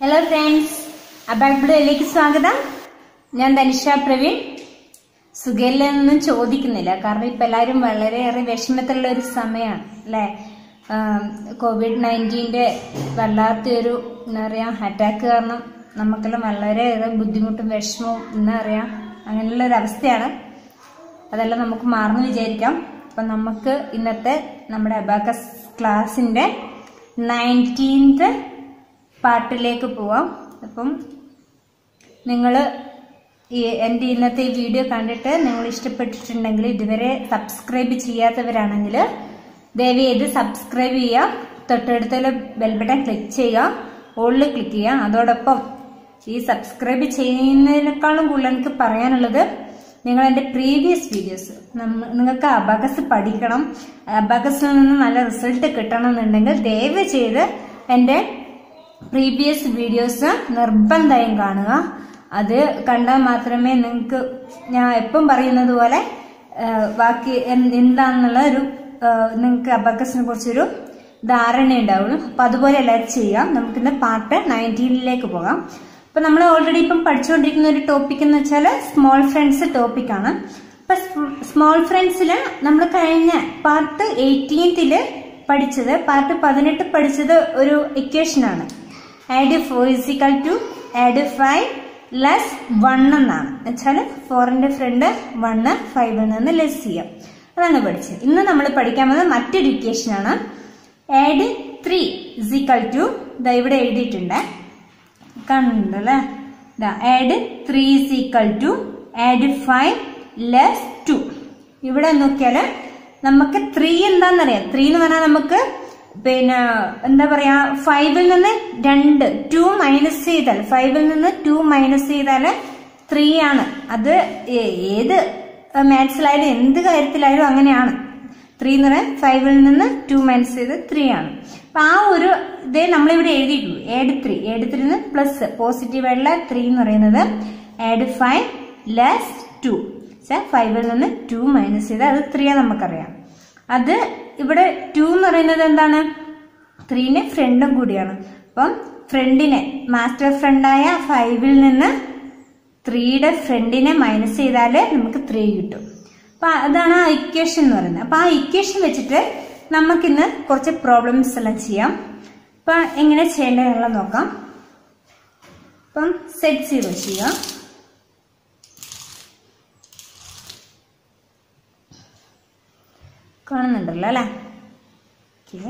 hello friends അബാക്ബിളിലേക്ക് സ്വാഗതം ഞാൻ ധനിഷ പ്രവീൺ സുഖയിലൊന്നും ചോദിക്കുന്നില്ല കാരണം ഇപ്പൊ എല്ലാവരും വളരെയേറെ വിഷമത്തിലുള്ള ഒരു സമയമാണ് അല്ലെ കോവിഡ് നയൻറ്റീൻ്റെ വല്ലാത്തൊരു എന്താ പറയാ അറ്റാക്ക് കാരണം നമുക്കെല്ലാം വളരെയേറെ ബുദ്ധിമുട്ടും വിഷമവും എന്താ പറയാ അങ്ങനെയുള്ള ഒരു അവസ്ഥയാണ് അതെല്ലാം നമുക്ക് മാറുന്നു വിചാരിക്കാം അപ്പം നമുക്ക് ഇന്നത്തെ നമ്മുടെ അബാക്കസ് ക്ലാസിന്റെ നയൻറ്റീൻത്ത് പാർട്ടിലേക്ക് പോവാം അപ്പം നിങ്ങൾ ഈ എൻ്റെ ഇന്നത്തെ ഈ വീഡിയോ കണ്ടിട്ട് നിങ്ങൾ ഇഷ്ടപ്പെട്ടിട്ടുണ്ടെങ്കിൽ ഇതുവരെ സബ്സ്ക്രൈബ് ചെയ്യാത്തവരാണെങ്കിൽ ദയവ് ചെയ്ത് സബ്സ്ക്രൈബ് ചെയ്യുക തൊട്ടടുത്തുള്ള ബെൽ ബട്ടൺ ക്ലിക്ക് ചെയ്യുക ഓളിൽ ക്ലിക്ക് ചെയ്യുക അതോടൊപ്പം ഈ സബ്സ്ക്രൈബ് ചെയ്യുന്നതിനേക്കാളും കൂടുതൽ എനിക്ക് പറയാനുള്ളത് നിങ്ങൾ എൻ്റെ പ്രീവിയസ് വീഡിയോസ് നിങ്ങൾക്ക് അബാകസ് പഠിക്കണം അബാകസിൽ നിന്ന് നല്ല റിസൾട്ട് കിട്ടണമെന്നുണ്ടെങ്കിൽ ദയവ് ചെയ്ത് എൻ്റെ പ്രീവിയസ് വീഡിയോസ് നിർബന്ധമായും കാണുക അത് കണ്ടാൽ മാത്രമേ നിങ്ങൾക്ക് ഞാൻ എപ്പം പറയുന്നത് പോലെ ആ, ബാക്കി എന്ത് എന്താണെന്നുള്ള ഒരു നിങ്ങൾക്ക് അബാക്കസിനെ കുറിച്ചൊരു ധാരണ ഉണ്ടാവുള്ളൂ അപ്പൊ അതുപോലെ എല്ലാവരും ചെയ്യാം നമുക്കിന്ന് പാർട്ട് നയൻറ്റീനിലേക്ക് പോകാം അപ്പൊ നമ്മൾ ഓൾറെഡി ഇപ്പം പഠിച്ചുകൊണ്ടിരിക്കുന്ന ഒരു ടോപ്പിക് എന്ന് വെച്ചാൽ സ്മോൾ ഫ്രണ്ട്സ് ടോപ്പിക്കാണ് അപ്പൊ സ്മോൾ ഫ്രണ്ട്സിൽ നമ്മൾ കഴിഞ്ഞ പാർട്ട് എയ്റ്റീൻത്തില് പഠിച്ചത് പാർട്ട് പതിനെട്ട് പഠിച്ചത് ഒരു ഇക്വേഷൻ ആണ് add four is equal to add five less one എന്നാണ് വെച്ചാൽ ഫോറിന്റെ ഫ്രണ്ട് വണ്ണ് ഫൈവിൽ നിന്ന് ലെസ് ചെയ്യാം അതാണ് പഠിച്ചത് ഇന്ന് നമ്മൾ പഠിക്കാൻ പോകുന്നത് മറ്റൊരു ഇക്വേഷൻ ആണ് ആഡ് ത്രീ ഇസിക്കൽ ടു ഇതാ ഇവിടെ എഴുതിയിട്ടുണ്ട് കാണുന്നുണ്ട് അല്ലേ add three is equal to add five less two ഇവിടെ നോക്കിയാൽ നമുക്ക് ത്രീ എന്താണെന്നറിയാം ത്രീ എന്ന് പറഞ്ഞാൽ നമുക്ക് പിന്നെ എന്താ പറയാ ഫൈവിൽ നിന്ന് രണ്ട് ടു മൈനസ് ചെയ്താൽ ഫൈവിൽ നിന്ന് ടു മൈനസ് ചെയ്താൽ ത്രീ ആണ് അത് ഏ- ഏത് മാത്സിലായാലും എന്ത് കാര്യത്തിലായാലും അങ്ങനെയാണ് ത്രീ എന്ന് പറയാൻ ഫൈവിൽ നിന്ന് ടു മൈനസ് ചെയ്ത് ത്രീ ആണ് അപ്പൊ ആ ഒരു ഇതേ നമ്മളിവിടെ എഴുതിയിട്ടുള്ളൂ add three add three plus positive ആയിട്ടുള്ള ത്രീ എന്ന് പറയുന്നത് ആഡ് ഫൈവ് ലെസ് ടു ഫൈവിൽ നിന്ന് ടു മൈനസ് ചെയ്ത് അത് ത്രീ നമുക്കറിയാം അത് ഇവിടെ ടു എന്ന് പറയുന്നത് എന്താണ് ത്രീന്റെ ഫ്രണ്ടും കൂടിയാണ് അപ്പം ഫ്രണ്ടിനെ മാസ്റ്റർ ഫ്രണ്ടായ ഫൈവിൽ നിന്ന് ത്രീയുടെ ഫ്രണ്ടിനെ മൈനസ് ചെയ്താൽ നമുക്ക് ത്രീ കിട്ടും അപ്പൊ അതാണ് ആ ഇക്വേഷൻ എന്ന് പറയുന്നത് അപ്പൊ ആ ഇക്വേഷൻ വെച്ചിട്ട് നമുക്കിന്ന് കുറച്ച് പ്രോബ്ലംസ് എല്ലാം ചെയ്യാം അപ്പൊ എങ്ങനെ ചെയ്യേണ്ടതെന്നുള്ള നോക്കാം അപ്പം സെറ്റ് സീറോ ചെയ്യാം കാണുന്നുണ്ടല്ലോ അല്ലേ okay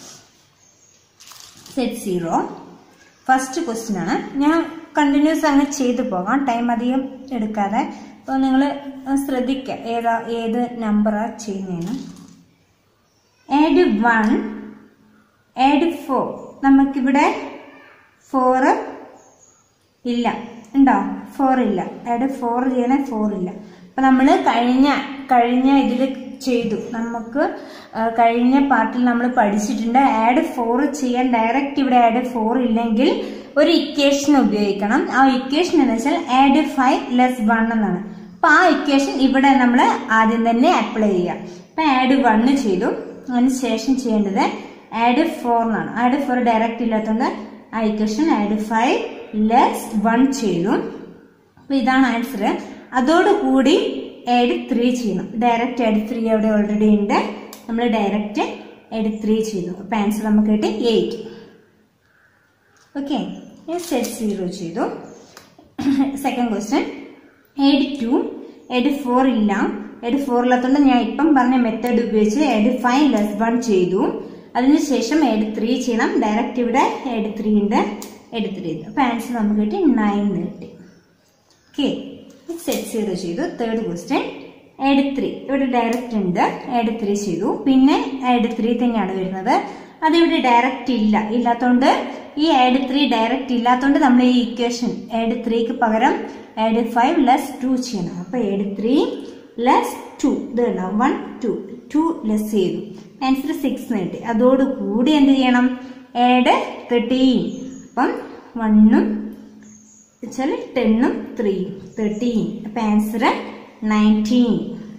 set zero first question ആണ് ഞാൻ കണ്ടിന്യൂസ് അങ്ങ് ചെയ്തു പോകാം ടൈം അധികം എടുക്കാതെ അപ്പോൾ നിങ്ങൾ ശ്രദ്ധിക്കുക ഏതാ ഏത് നമ്പറാ ചെയ്യുന്നതെന്ന് ആഡ് വൺ ആഡ് ഫോർ നമുക്കിവിടെ ഫോറ് ഇല്ല ഉണ്ടോ ഫോർ ഇല്ല ആഡ് ഫോർ ചെയ്യണേ ഫോർ ഇല്ല അപ്പൊ നമ്മൾ കഴിഞ്ഞ കഴിഞ്ഞ ഇതിൽ ചെയ്തു നമുക്ക് ആ, കഴിഞ്ഞ പാർട്ടിൽ നമ്മൾ പഠിച്ചിട്ടുണ്ട് ആഡ് ഫോർ ചെയ്യാൻ ഡയറക്റ്റ് ഇവിടെ ആഡ് ഫോർ ഇല്ലെങ്കിൽ ഒരു ഇക്വേഷൻ ഉപയോഗിക്കണം ആ ഇക്വേഷൻ എന്ന് വെച്ചാൽ ആഡ് ഫൈവ് ലെസ് വൺ എന്നാണ് അപ്പൊ ആ ഇക്വേഷൻ ഇവിടെ നമ്മൾ ആദ്യം തന്നെ അപ്ലൈ ചെയ്യാം അപ്പൊ ആഡ് വണ്ണ് ചെയ്തു അതിന് ശേഷം ചെയ്യേണ്ടത് ആഡ് ഫോർ എന്നാണ് ആഡ് ഫോർ ഡയറക്റ്റ് ഇല്ലാത്തതുകൊണ്ട് ആ equation add five less one ചെയ്തു അപ്പൊ ഇതാണ് ആൻസർ അതോടുകൂടി ആഡ് ത്രീ ചെയ്യണം ഡയറക്റ്റ് ആഡ് ത്രീ അവിടെ ഓൾറെഡി ഉണ്ട് നമ്മൾ ഡയറക്റ്റ് ആഡ് ത്രീ ചെയ്തു അപ്പൊ ആൻസർ നമുക്ക് കിട്ടി എയ്റ്റ് ഓക്കെ സെറ്റ് സീറോ ചെയ്തു second question add two add four ഇല്ല എഡ് ഫോർ ഇല്ലാത്തതുകൊണ്ട് ഞാൻ ഇപ്പം പറഞ്ഞ മെത്തേഡ് ഉപയോഗിച്ച് എഡ് ഫൈവ് ലെസ് വൺ ചെയ്തു അതിനുശേഷം എഡ് ത്രീ ചെയ്യണം ഡയറക്റ്റ് ഇവിടെ എഡ് ത്രീ ഉണ്ട് എഡ് ത്രീ അപ്പൊ ആൻസർ നമുക്ക് കിട്ടി നയൻ കിട്ടി ഓക്കെ സെറ്റ് സീറോ ചെയ്തു തേർഡ് ക്വസ്റ്റ്യൻ എഡ് ത്രീ ഇവിടെ ഡയറക്റ്റ് ഉണ്ട് എഡ് ത്രീ ചെയ്തു പിന്നെ എഡ് ത്രീ തന്നെയാണ് വരുന്നത് അതിവിടെ ഡയറക്റ്റ് ഇല്ല ഇല്ലാത്തതുകൊണ്ട് ഈ എഡ് ത്രീ ഡയറക്റ്റ് ഇല്ലാത്തതുകൊണ്ട് നമ്മൾ ഈ ഇക്വേഷൻ എഡ് ത്രീക്ക് പകരം എഡ് ഫൈവ് ലെസ് ടു ചെയ്യണം അപ്പൊ എഡ് ത്രീ ലെസ് ടു ഇത് വൺ ടു ടു ലെസ് ചെയ്തു ആൻസർ സിക്സ് കിട്ടി അതോടുകൂടി എന്ത് ചെയ്യണം ആഡ് തേർട്ടീൻ അപ്പം വണ്ണും വെച്ചാൽ ടെണ്ണും ത്രീയും തേർട്ടീൻ അപ്പൊ ആൻസർ നയൻറ്റീൻ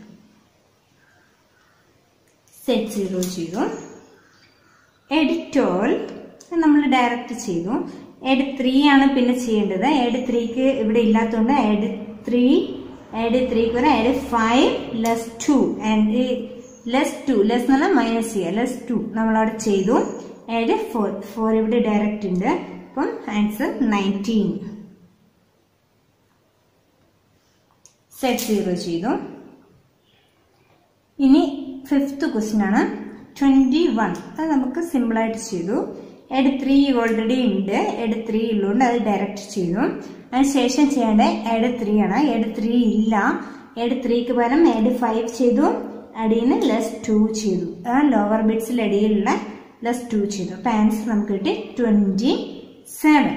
സെറ്റ് സീറോ ചെയ്തു എഡിറ്റോൾ നമ്മൾ ഡയറക്റ്റ് ചെയ്തു എഡ് ത്രീ ആണ് പിന്നെ ചെയ്യേണ്ടത് എഡ് ത്രീക്ക് ഇവിടെ ഇല്ലാത്തതുകൊണ്ട് എഡ് ത്രീ എഡ് ത്രീക്ക് വരെ add five less two and less two less എന്നല്ല മൈനസ് ചെയ്യുക ലെസ് ടു നമ്മളവിടെ ചെയ്തു എഡ് ഫോർ ഫോർ ഇവിടെ ഡയറക്റ്റ് ഉണ്ട് അപ്പം ആൻസർ നയൻറ്റീൻ സെറ്റ് സീറോ ചെയ്തു ഇനി ഫിഫ്ത്ത് ക്വസ്റ്റ്യൻ ആണ് ട്വന്റി വൺ അത് നമുക്ക് സിമ്പിൾ ആയിട്ട് ചെയ്തു എഡ് ത്രീ ഓൾറെഡി ഉണ്ട് എഡ് ത്രീ ഉള്ളതുകൊണ്ട് അത് ഡയറക്റ്റ് ചെയ്തു അതിനുശേഷം ചെയ്യേണ്ട എഡ് ത്രീ ആണ് എഡ് ത്രീ ഇല്ല എഡ് ത്രീക്ക് പകരം എഡ് ഫൈവ് ചെയ്തു അടിയിൽ ലെസ് ടു ചെയ്തു ആ ലോവർ ബിറ്റ്സിൽ അടിയിലുള്ള ലെസ് ടു ചെയ്തു അപ്പൊ ആൻസർ നമുക്ക് കിട്ടി twenty seven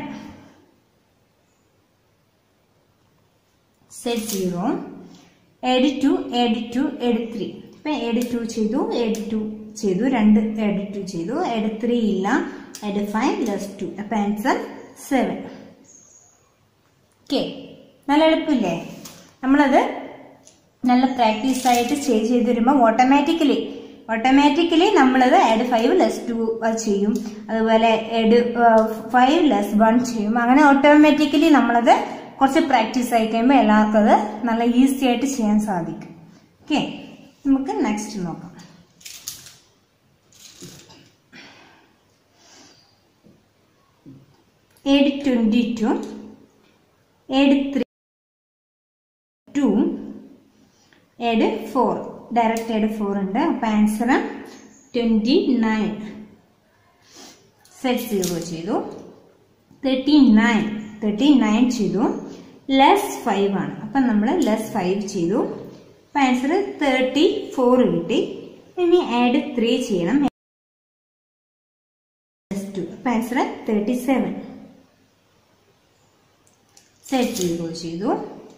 set zero add two add two add three ഇപ്പൊ എഡ് ടു ചെയ്തു എഡ് ടു ചെയ്തു രണ്ട് എഡ് ടു ചെയ്തു എഡ് ത്രീ ഇല്ല എഡ് ഫൈവ് ലെസ് ടു അപ്പൊ ആൻസർ സെവൻ ഓക്കെ നല്ല എളുപ്പമില്ലേ നമ്മളത് നല്ല പ്രാക്ടീസ് ആയിട്ട് ചെയ്ത് ചെയ്ത് വരുമ്പോൾ ഓട്ടോമാറ്റിക്കലി ഓട്ടോമാറ്റിക്കലി നമ്മളത് എഡ് ഫൈവ് ലെസ് ടു ചെയ്യും അതുപോലെ എഡ് ഫൈവ് ലെസ് വൺ ചെയ്യും അങ്ങനെ ഓട്ടോമാറ്റിക്കലി നമ്മളത് കുറച്ച് പ്രാക്ടീസ് ആയി കഴിയുമ്പോൾ എല്ലാവർക്കും അത് നല്ല ഈസി ആയിട്ട് ചെയ്യാൻ സാധിക്കും ഓക്കെ നമുക്ക് നെക്സ്റ്റ് നോക്കാം add twenty two add three two add four direct add four ഉണ്ട് അപ്പൊ answer twenty nine set zero ചെയ്തു തേർട്ടി നയൻ തേർട്ടി നയൻ ചെയ്തു ലെസ് ഫൈവ് ആണ് അപ്പം നമ്മൾ ലെസ് ഫൈവ് ചെയ്തു അപ്പം ആൻസർ തേർട്ടി ഫോർ കിട്ടി ഇനി ആഡ് ത്രീ ചെയ്യണം ടു അപ്പം answer thirty seven set zero ചെയ്തു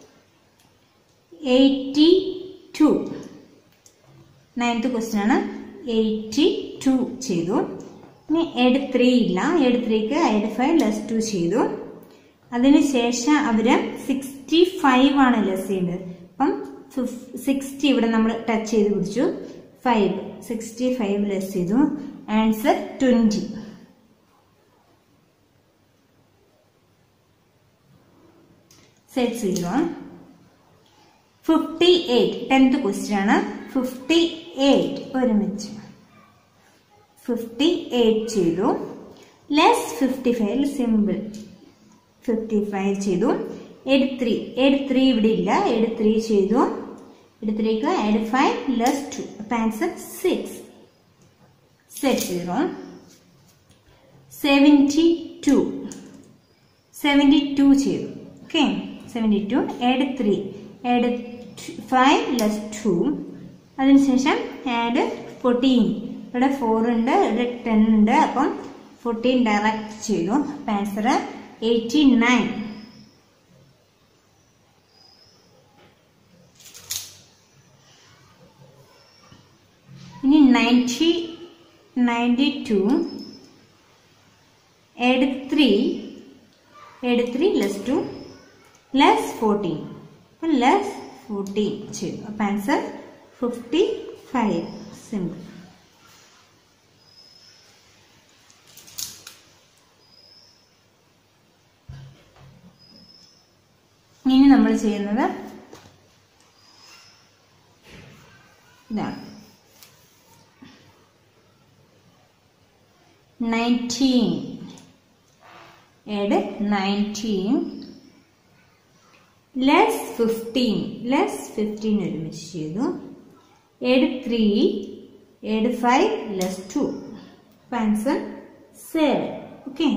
എയ്റ്റി ടു നയൻത്ത് ക്വസ്റ്റ്യൻ ആണ് എയ്റ്റി ടു ചെയ്തു ഇനി എഡ് ത്രീ ഇല്ല എഡ് ത്രീക്ക് എഡ് ഫൈവ് ലെസ് ടു ചെയ്തു അതിനുശേഷം അവര് സിക്സ്റ്റി ഫൈവ് ആണ് ലെസ് ചെയ്യേണ്ടത് അപ്പം സിക്സ്റ്റി ഇവിടെ നമ്മൾ ടച്ച് ചെയ്ത് പിടിച്ചു ഫൈവ് സിക്സ്റ്റി ഫൈവ് ലെസ് ചെയ്തു answer twenty set zero fifty eight tenth question ആണ് ഫിഫ്റ്റി എയ്റ്റ് ഒരുമിച്ച് ഫിഫ്റ്റി എയ്റ്റ് ചെയ്തു less fifty five simple fifty five ചെയ്തു എഡ് ത്രീ എഡ് ത്രീ ഇവിടെ ഇല്ല എഡ് ത്രീ ചെയ്തു എഡ് ത്രീക്ക് എഡ് ഫൈവ് ലെസ് ടു അപ്പൊ answer six set zero seventy two seventy two ചെയ്തു okay seventy two add three add five less two അതിനുശേഷം add fourteen ഇവിടെ four ഉണ്ട് ഇവിടെ ടെൻ ഉണ്ട് അപ്പം ഫോർട്ടീൻ ഡയറക്റ്റ് ചെയ്തു അപ്പം ആൻസർ എയ്റ്റി നയൻ ഇനി ninety ninety two add three add three less two less fourteen അപ്പം ലെസ് ഫോർട്ടീൻ ചെയ്തു അപ്പം ആൻസർ ഫിഫ്റ്റി ഫൈവ് സിമ്പിൾ ഇനി നമ്മൾ ചെയ്യുന്നത് ഇതാണ് nineteen add nineteen less fifteen less fifteen ഒരുമിച്ച് ചെയ്തു add three add five less two answer seven okay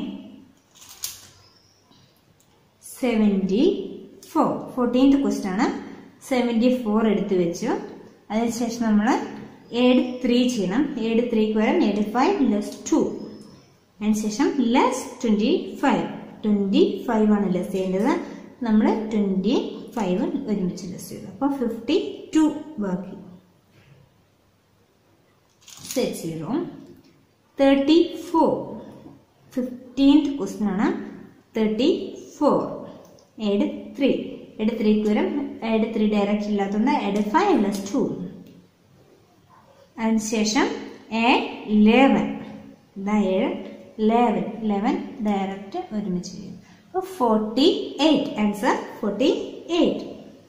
seventy four fourteenth question ആണ് സെവൻറ്റി ഫോർ എടുത്തു വെച്ചു അതിനുശേഷം നമ്മൾ ഏഡ് ത്രീ ചെയ്യണം ഏഡ് ത്രീക്ക് വരാം ഏഡ് ഫൈവ് ലെസ് ടു അതിനുശേഷം less twenty five twenty five ആണ് ലെസ് ചെയ്യേണ്ടത് നമ്മൾ ട്വൻറ്റി ഫൈവ് ഒരുമിച്ച് ലെസ് ചെയ്തു അപ്പോൾ ഫിഫ്റ്റി ടു ബാക്കി set zero thirty four fifteenth question ആണ് thirty four add three add ത്രീക്ക് വരും എഡ് ത്രീ ഡയറക്റ്റ് ഇല്ലാത്തതുകൊണ്ട് എഡ് ഫൈവ് പ്ലസ് ടു അതിനുശേഷം എ ലെവൻ ഇതാ ഏഴ് ലെവൻ ലെവൻ ഡയറക്റ്റ് ഒരുമിച്ച് ചെയ്യും അപ്പോൾ forty eight answer forty eight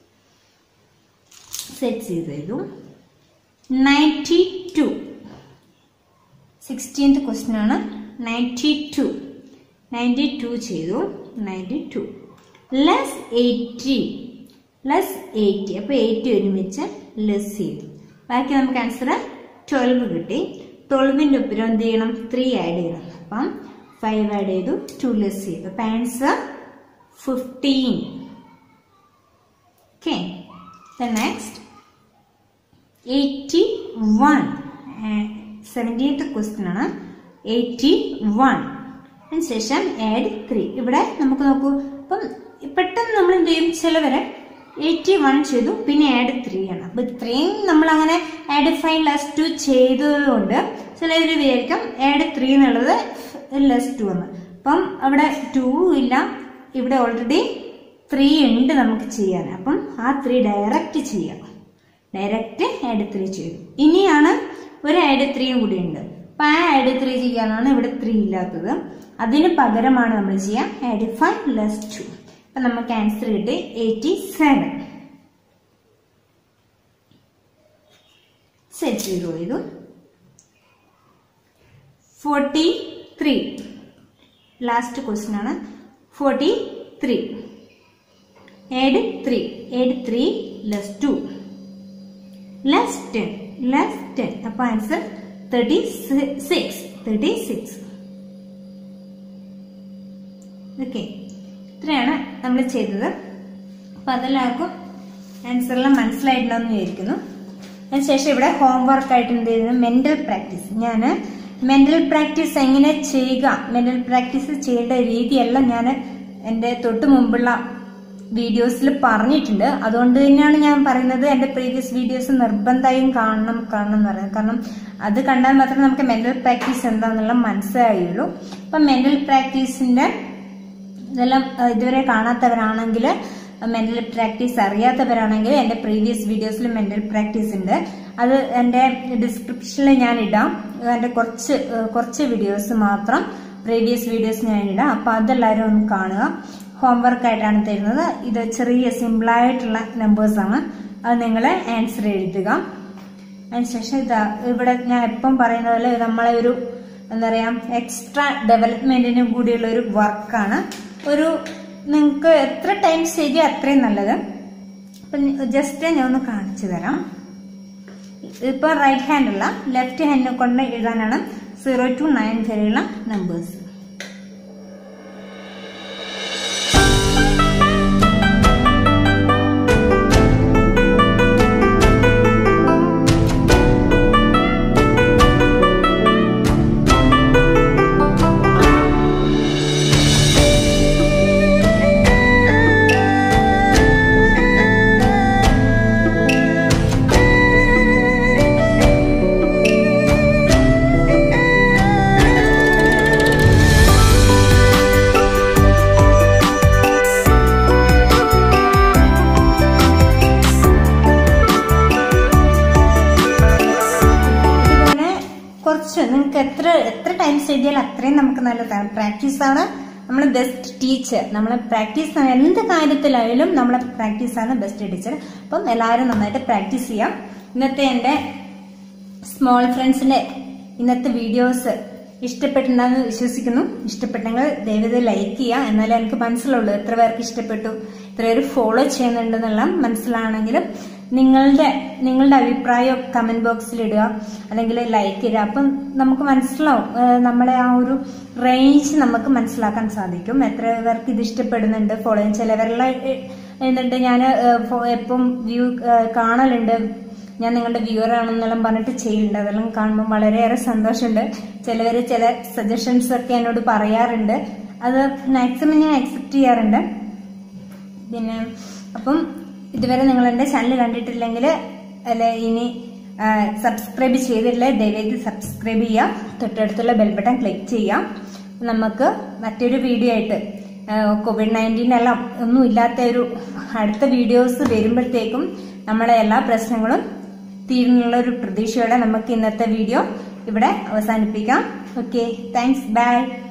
set ചെയ്തു നയൻറ്റി ടു സിക്സ്റ്റീൻത് ക്വസ്റ്റ്യൻ ആണ് നയൻറ്റി ടു നയൻറ്റി ടു ചെയ്തു ninety two less eighty less eighty അപ്പോൾ എയ്റ്റി ഒരുമിച്ച് ലെസ് ചെയ്തു ബാക്കി നമുക്ക് ആൻസർ ട്വൽവ് കിട്ടി ട്വൽവിൻ്റെ ഒപ്പം എന്ത് ചെയ്യണം ത്രീ ആഡ് ചെയ്യണം അപ്പം ഫൈവ് ആഡ് ചെയ്തു ടു ലെസ് ചെയ്തു അപ്പം answer fifteen okay next eighty one seventeenth question ആണ് എയ്റ്റി വൺ അതിനുശേഷം ആഡ് ത്രീ ഇവിടെ നമുക്ക് നോക്കൂ അപ്പം പെട്ടെന്ന് നമ്മൾ എന്ത് ചെയ്യും ചിലവരെ എയ്റ്റി വൺ ചെയ്തു പിന്നെ ആഡ് ത്രീ ആണ് അപ്പൊ ഇത്രയും നമ്മൾ അങ്ങനെ ആഡ് ഫൈവ് ലെസ് ടു ചെയ്തതുകൊണ്ട് ചിലവർ വിചാരിക്കും ആഡ് ത്രീ എന്നുള്ളത് ലെസ് ടു എന്ന് അപ്പം അവിടെ ടു ഇല്ല ഇവിടെ ഓൾറെഡി ത്രീ ഉണ്ട് നമുക്ക് ചെയ്യാൻ അപ്പം ആ ത്രീ ഡയറക്റ്റ് ചെയ്യാം ഡയറക്റ്റ് ആഡ് ത്രീ ചെയ്തു ഇനിയാണ് ഒരു ആഡ് ത്രീയും കൂടി ഉണ്ട് അപ്പൊ ആ ആഡ് ത്രീ ചെയ്യാനാണ് ഇവിടെ ത്രീ ഇല്ലാത്തത് അതിന് പകരമാണ് നമ്മൾ ചെയ്യാം ആഡ് ഫൈവ് ലെസ് ടു അപ്പൊ നമുക്ക് ആൻസർ കിട്ടി എയ്റ്റി സെവൻ സെറ്റ് ചെയ്തു ചെയ്തു ഫോർട്ടി ത്രീ ലാസ്റ്റ് ക്വസ്റ്റ്യൻ ആണ് forty three add three add three less two less ten less ten അപ്പൊ answer thirty six thirty six okay ഇത്രയാണ് നമ്മൾ ചെയ്തത് അപ്പൊ അതെല്ലാവർക്കും ആൻസറെല്ലാം മനസ്സിലായിട്ടുണ്ടെന്ന് വിചാരിക്കുന്നു അതിനുശേഷം ഇവിടെ ഹോംവർക്ക് ആയിട്ട് എന്ത് ചെയ്യുന്നത് മെന്റൽ പ്രാക്ടീസ് ഞാൻ മെന്റൽ പ്രാക്ടീസ് എങ്ങനെ ചെയ്യുക മെന്റൽ പ്രാക്ടീസ് ചെയ്യേണ്ട രീതിയെല്ലാം ഞാൻ എൻ്റെ തൊട്ട് മുമ്പുള്ള വീഡിയോസിൽ പറഞ്ഞിട്ടുണ്ട് അതുകൊണ്ട് തന്നെയാണ് ഞാൻ പറയുന്നത് എൻ്റെ പ്രീവിയസ് വീഡിയോസ് നിർബന്ധമായും കാണണം കാണണം എന്ന് പറയുന്നത് കാരണം അത് കണ്ടാൽ മാത്രമേ നമുക്ക് മെന്റൽ പ്രാക്ടീസ് എന്താണെന്നുള്ള മനസ്സിലായുള്ളൂ അപ്പം മെന്റൽ പ്രാക്ടീസിന്റെ ഇതെല്ലാം അഹ് ഇതുവരെ കാണാത്തവരാണെങ്കിൽ മെന്റൽ പ്രാക്ടീസ് അറിയാത്തവരാണെങ്കിൽ എൻ്റെ പ്രീവിയസ് വീഡിയോസിൽ മെന്റൽ പ്രാക്ടീസ് ഉണ്ട് അത് എൻ്റെ ഡിസ്ക്രിപ്ഷനിൽ ഞാൻ ഇടാം എൻ്റെ കുറച്ച് അഹ് കുറച്ച് വീഡിയോസ് മാത്രം പ്രീവിയസ് വീഡിയോസ് ഞാൻ ഇടാം അപ്പൊ അതെല്ലാവരും ഒന്ന് കാണുക ഹോംവർക്ക് ആയിട്ടാണ് തരുന്നത് ഇത് ചെറിയ സിമ്പിളായിട്ടുള്ള നമ്പേഴ്സ് ആണ് അത് നിങ്ങൾ ആൻസർ എഴുതുക അതിനുശേഷം ഇതാ ഇവിടെ ഞാൻ എപ്പം പറയുന്ന പോലെ ഇത് നമ്മളെ ഒരു എന്താ പറയാ എക്സ്ട്രാ ഡെവലപ്മെന്റിനും കൂടിയുള്ള ഒരു വർക്കാണ് ഒരു നിങ്ങൾക്ക് എത്ര ടൈംസ് ചെയ്താൽ അത്രയും നല്ലത് അപ്പം ജസ്റ്റ് ഞാൻ ഒന്ന് കാണിച്ചു തരാം ഇപ്പൊ റൈറ്റ് ഹാൻഡ് അല്ല ലെഫ്റ്റ് ഹാൻഡിനെ കൊണ്ട് എഴുതാനാണ് സീറോ ടു നയൻ വരെയുള്ള നമ്പേഴ്സ് ഇതുപോലെ കുറച്ച് നിങ്ങൾക്ക് എത്ര എത്ര ടൈംസ് എഴുതിയാൽ അത്രയും നമുക്ക് നല്ലതാണ് പ്രാക്ടീസ് ആണ് നമ്മൾ ബെസ്റ്റ് ടീച്ചർ നമ്മൾ പ്രാക്ടീസ് എന്ത് കാര്യത്തിലായാലും നമ്മളെ പ്രാക്ടീസ് ആണ് ബെസ്റ്റ് ടീച്ചർ അപ്പം എല്ലാവരും നന്നായിട്ട് പ്രാക്ടീസ് ചെയ്യാം ഇന്നത്തെ എൻ്റെ സ്മോൾ ഫ്രണ്ട്സിന്റെ ഇന്നത്തെ വീഡിയോസ് ഇഷ്ടപ്പെട്ടിട്ടുണ്ടെന്ന് വിശ്വസിക്കുന്നു ഇഷ്ടപ്പെട്ടെങ്കിൽ ദയവത് ലൈക്ക് ചെയ്യുക എന്നാലേ എനിക്ക് മനസ്സിലുള്ളൂ എത്ര പേർക്ക് ഇഷ്ടപ്പെട്ടു എത്ര പേര് ഫോളോ ചെയ്യുന്നുണ്ടെന്നുള്ള മനസ്സിലാണെങ്കിലും നിങ്ങളുടെ നിങ്ങളുടെ അഭിപ്രായം കമന്റ് ബോക്സിൽ ഇടുക അല്ലെങ്കിൽ ലൈക്ക് ഇടുക അപ്പം നമുക്ക് മനസ്സിലാവും ഏഹ് നമ്മുടെ ആ ഒരു റേഞ്ച് നമുക്ക് മനസ്സിലാക്കാൻ സാധിക്കും എത്ര പേർക്ക് ഇത് ഇഷ്ടപ്പെടുന്നുണ്ട് ഫോളോ ചെയ്യാൻ ചിലവരെല്ലാം ഏഹ്, എന്നിട്ട് ഞാൻ എപ്പം വ്യൂ കാണലുണ്ട് ഞാൻ നിങ്ങളുടെ വ്യൂവർ ആണെന്നെല്ലാം പറഞ്ഞിട്ട് ചെയ്യുന്നുണ്ട് അതെല്ലാം കാണുമ്പോൾ വളരെയേറെ സന്തോഷമുണ്ട് ചിലവർ ചില സജഷൻസ് ഒക്കെ എന്നോട് പറയാറുണ്ട് അത് മാക്സിമം ഞാൻ അക്സെപ്റ്റ് ചെയ്യാറുണ്ട് പിന്നെ അപ്പം ഇതുവരെ നിങ്ങൾ എൻ്റെ ചാനൽ കണ്ടിട്ടില്ലെങ്കിൽ അല്ലെ ഇനി സബ്സ്ക്രൈബ് ചെയ്തില്ലേ ദയവേത് സബ്സ്ക്രൈബ് ചെയ്യുക തൊട്ടടുത്തുള്ള ബെൽ ബട്ടൺ ക്ലിക്ക് ചെയ്യാം നമുക്ക് മറ്റൊരു വീഡിയോ ആയിട്ട് കോവിഡ് നയൻറ്റീൻ എല്ലാം ഒന്നും ഇല്ലാത്ത ഒരു അടുത്ത വീഡിയോസ് വരുമ്പോഴത്തേക്കും നമ്മളെ എല്ലാ പ്രശ്നങ്ങളും തീരുന്നുള്ള ഒരു പ്രതീക്ഷയോടെ നമുക്ക് ഇന്നത്തെ വീഡിയോ ഇവിടെ അവസാനിപ്പിക്കാം ഓക്കെ താങ്ക്സ് ബൈ